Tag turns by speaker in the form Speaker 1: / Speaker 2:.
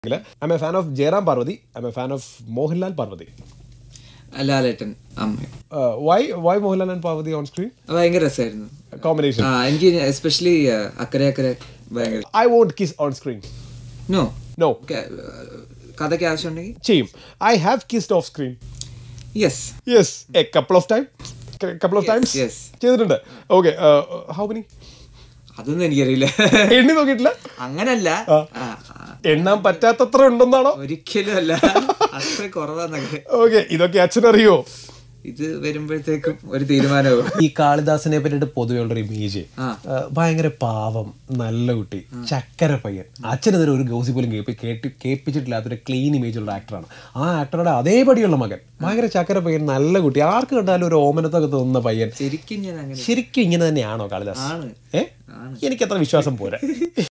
Speaker 1: I am a fan of Jayaram Parvathi I am a fan of Mohanlal Parvathi
Speaker 2: ലാലേട്ടൻ അമ്മ
Speaker 1: why why Mohanlal and Parvathi on screen
Speaker 2: ഭയങ്കര രസമായിരുന്നു
Speaker 1: combination
Speaker 2: ആ എനിക്ക് എസ്പെഷ്യലി അക്കരെ അക്കരെ ഭയങ്കര
Speaker 1: I won't kiss on screen
Speaker 2: no
Speaker 1: no
Speaker 2: കഥയ്ക്ക് ആവശ്യമുണ്ടെങ്കിൽ
Speaker 1: ചെയ്യും I have kissed off screen
Speaker 2: yes
Speaker 1: yes a couple of time couple of times
Speaker 2: yes.
Speaker 1: ചെയ്തിട്ടുണ്ട് ഓക്കെ ഹൗ മെനി
Speaker 2: അതൊന്നും എനിക്കറിയില്ല
Speaker 1: എണ്ണി നോക്കിയിട്ടില്ല
Speaker 2: അങ്ങനല്ല
Speaker 1: ആ.
Speaker 2: ആ, ആ,
Speaker 1: എണ്ണാൻ പറ്റാത്തത്ര ഉണ്ടെന്നാണോ
Speaker 2: ഒരിക്കലും അല്ല അത്ര കുറവാന്നൊക്കെ
Speaker 1: ഓക്കെ ഇതൊക്കെ അച്ഛനറിയോ
Speaker 2: ഇത് വരുമ്പോഴത്തേക്കും ഒരു തീരുമാനവും
Speaker 1: ഈ കാളിദാസനെ പറ്റിയിട്ട് പൊതുവെ ഉള്ളൊരു ഇമേജ്
Speaker 2: ആ.
Speaker 1: ഭയങ്കര പാവം നല്ല കുട്ടി ചക്കര പയ്യൻ അച്ഛനെതിരെ ഒരു ഗോസി പോലും കേൾപ്പി കേട്ടി കേൾപ്പിച്ചിട്ടില്ലാത്തൊരു ക്ലീൻ ഇമേജ് ഉള്ള ആക്ടറാണ് ആ ആക്ടറുടെ അതേപടിയുള്ള മകൻ ഭയങ്കര ചക്കര പയ്യൻ നല്ല കുട്ടി ആർക്ക് കണ്ടാലും ഒരു ഓമനത്തൊക്കെ തോന്നുന്ന പയ്യൻ
Speaker 2: ശരിക്കും ഞാൻ അങ്ങനെ
Speaker 1: ശരിക്കും ഇങ്ങനെ തന്നെയാണോ കാളിദാസ്
Speaker 2: ആണ്
Speaker 1: ഏ എനിക്കത്ര വിശ്വാസം പോരാ